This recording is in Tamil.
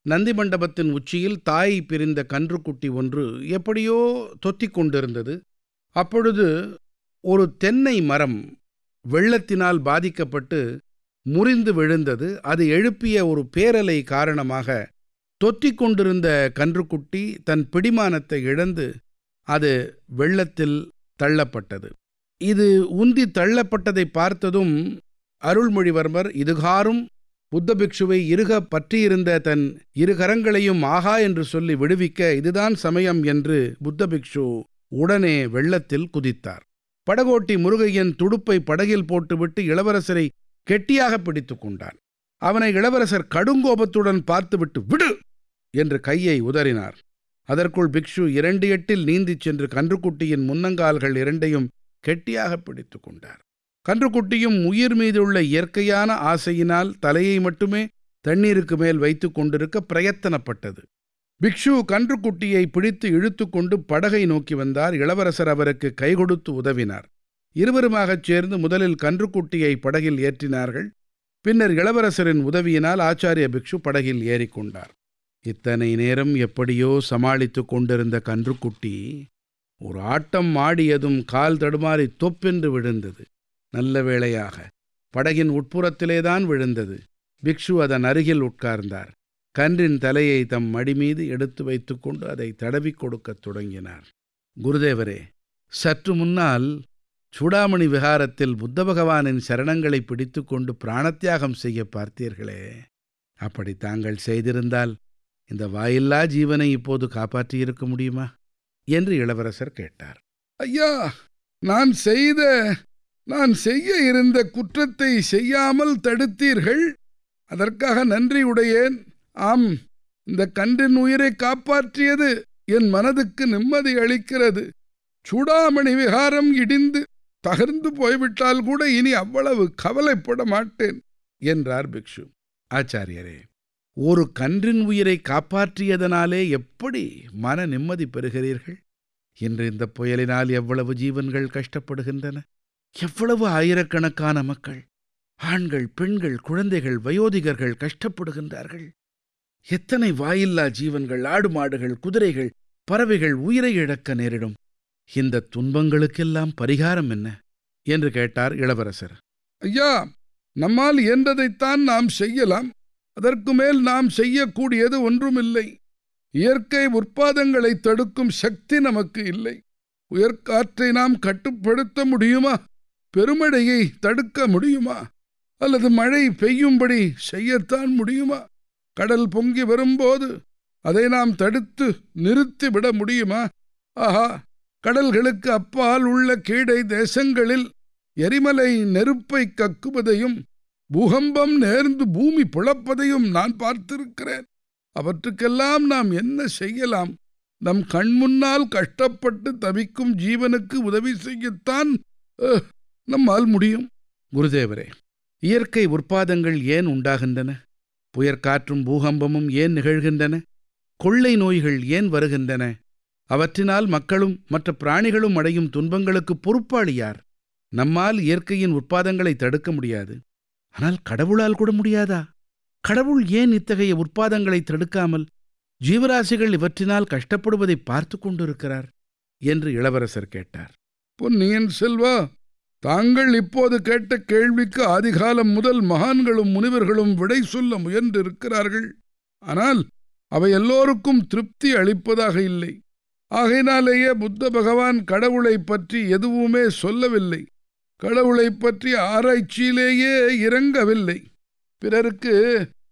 நந்தி மண்டபத்தின் உச்சியில் தாய் பிரிந்த கன்றுக்குட்டி ஒன்று எப்படியோ தொத்திக் கொண்டிருந்தது அப்பொழுது ஒரு தென்னை மரம் வெள்ளத்தினால் பாதிக்கப்பட்டு முறிந்து விழுந்தது அது எழுப்பிய ஒரு பேரலை காரணமாக தொத்திக் கொண்டிருந்த கன்றுக்குட்டி தன் பிடிமானத்தை இழந்து அது வெள்ளத்தில் தள்ளப்பட்டது இது உந்தி தள்ளப்பட்டதை பார்த்ததும் அருள்மொழிவர்மர் இதுகாரும் புத்த பிக்ஷுவை இறுக பற்றியிருந்த தன் இரு கரங்களையும் ஆகா என்று சொல்லி விடுவிக்க இதுதான் சமயம் என்று புத்த பிக்ஷு உடனே வெள்ளத்தில் குதித்தார் படகோட்டி முருகையன் துடுப்பை படகில் போட்டுவிட்டு இளவரசரை கெட்டியாக பிடித்து கொண்டான் அவனை இளவரசர் கடுங்கோபத்துடன் பார்த்துவிட்டு விடு என்று கையை உதறினார் அதற்குள் பிக்ஷு இரண்டு எட்டில் நீந்திச் சென்று கன்றுக்குட்டியின் முன்னங்கால்கள் இரண்டையும் கெட்டியாக பிடித்து கொண்டார் கன்றுக்குட்டியும் உயிர் மீதுள்ள இயற்கையான ஆசையினால் தலையை மட்டுமே தண்ணீருக்கு மேல் வைத்து கொண்டிருக்க பிரயத்தனப்பட்டது பிக்ஷு கன்றுக்குட்டியை பிடித்து இழுத்து கொண்டு படகை நோக்கி வந்தார் இளவரசர் அவருக்கு கை கொடுத்து உதவினார் இருவருமாகச் சேர்ந்து முதலில் கன்றுக்குட்டியை படகில் ஏற்றினார்கள் பின்னர் இளவரசரின் உதவியினால் ஆச்சாரிய பிக்ஷு படகில் ஏறிக்கொண்டார் இத்தனை நேரம் எப்படியோ சமாளித்துக் கொண்டிருந்த கன்றுக்குட்டி ஒரு ஆட்டம் ஆடியதும் கால் தடுமாறி தொப்பென்று விழுந்தது நல்ல வேளையாக படகின் உட்புறத்திலேதான் விழுந்தது பிக்ஷு அதன் அருகில் உட்கார்ந்தார் கன்றின் தலையை தம் மடி மீது எடுத்து வைத்துக்கொண்டு அதை தடவிக் கொடுக்கத் தொடங்கினார் குருதேவரே சற்று முன்னால் சூடாமணி விகாரத்தில் புத்த பகவானின் சரணங்களை பிடித்துக்கொண்டு பிராணத்தியாகம் செய்ய பார்த்தீர்களே அப்படி தாங்கள் செய்திருந்தால் இந்த வாயில்லா ஜீவனை இப்போது காப்பாற்றியிருக்க முடியுமா என்று இளவரசர் கேட்டார் ஐயா நான் செய்த நான் செய்ய இருந்த குற்றத்தை செய்யாமல் தடுத்தீர்கள் அதற்காக நன்றியுடையேன் ஆம் இந்த கன்றின் உயிரை காப்பாற்றியது என் மனதுக்கு நிம்மதி அளிக்கிறது சூடாமணி விகாரம் இடிந்து தகர்ந்து போய்விட்டால் கூட இனி அவ்வளவு கவலைப்பட மாட்டேன் என்றார் பிக்ஷு ஆச்சாரியரே ஒரு கன்றின் உயிரை காப்பாற்றியதனாலே எப்படி மன நிம்மதி பெறுகிறீர்கள் இன்று இந்த புயலினால் எவ்வளவு ஜீவன்கள் கஷ்டப்படுகின்றன எவ்வளவு ஆயிரக்கணக்கான மக்கள் ஆண்கள் பெண்கள் குழந்தைகள் வயோதிகர்கள் கஷ்டப்படுகின்றார்கள் எத்தனை வாயில்லா ஜீவன்கள் ஆடு மாடுகள் குதிரைகள் பறவைகள் உயிரை இழக்க நேரிடும் இந்த துன்பங்களுக்கெல்லாம் பரிகாரம் என்ன என்று கேட்டார் இளவரசர் ஐயா நம்மால் இயன்றதைத்தான் நாம் செய்யலாம் அதற்கு மேல் நாம் செய்யக்கூடியது ஒன்றுமில்லை இயற்கை உற்பாதங்களை தடுக்கும் சக்தி நமக்கு இல்லை உயர்காற்றை நாம் கட்டுப்படுத்த முடியுமா பெருமழையை தடுக்க முடியுமா அல்லது மழை பெய்யும்படி செய்யத்தான் முடியுமா கடல் பொங்கி வரும்போது அதை நாம் தடுத்து நிறுத்தி விட முடியுமா ஆஹா கடல்களுக்கு அப்பால் உள்ள கீழே தேசங்களில் எரிமலை நெருப்பை கக்குவதையும் பூகம்பம் நேர்ந்து பூமி பிளப்பதையும் நான் பார்த்திருக்கிறேன் அவற்றுக்கெல்லாம் நாம் என்ன செய்யலாம் நம் கண்முன்னால் கஷ்டப்பட்டு தவிக்கும் ஜீவனுக்கு உதவி செய்யத்தான் அஹ், நம்மால் முடியும் குருதேவரே இயற்கை உற்பாதங்கள் ஏன் உண்டாகின்றன புயற்காற்றும் பூகம்பமும் ஏன் நிகழ்கின்றன கொள்ளை நோய்கள் ஏன் வருகின்றன அவற்றினால் மக்களும் மற்ற பிராணிகளும் அடையும் துன்பங்களுக்கு பொறுப்பாளி யார் நம்மால் இயற்கையின் உற்பாதங்களை தடுக்க முடியாது ஆனால் கடவுளால் கூட முடியாதா கடவுள் ஏன் இத்தகைய உற்பாதங்களை தடுக்காமல் ஜீவராசிகள் இவற்றினால் கஷ்டப்படுவதை பார்த்து கொண்டிருக்கிறார் என்று இளவரசர் கேட்டார் பொன்னியின் செல்வா தாங்கள் இப்போது கேட்ட கேள்விக்கு ஆதிகாலம் முதல் மகான்களும் முனிவர்களும் விடை சொல்ல முயன்றிருக்கிறார்கள் ஆனால் அவை எல்லோருக்கும் திருப்தி அளிப்பதாக இல்லை ஆகையினாலேயே புத்த பகவான் கடவுளை பற்றி எதுவுமே சொல்லவில்லை கடவுளை பற்றி ஆராய்ச்சியிலேயே இறங்கவில்லை பிறருக்கு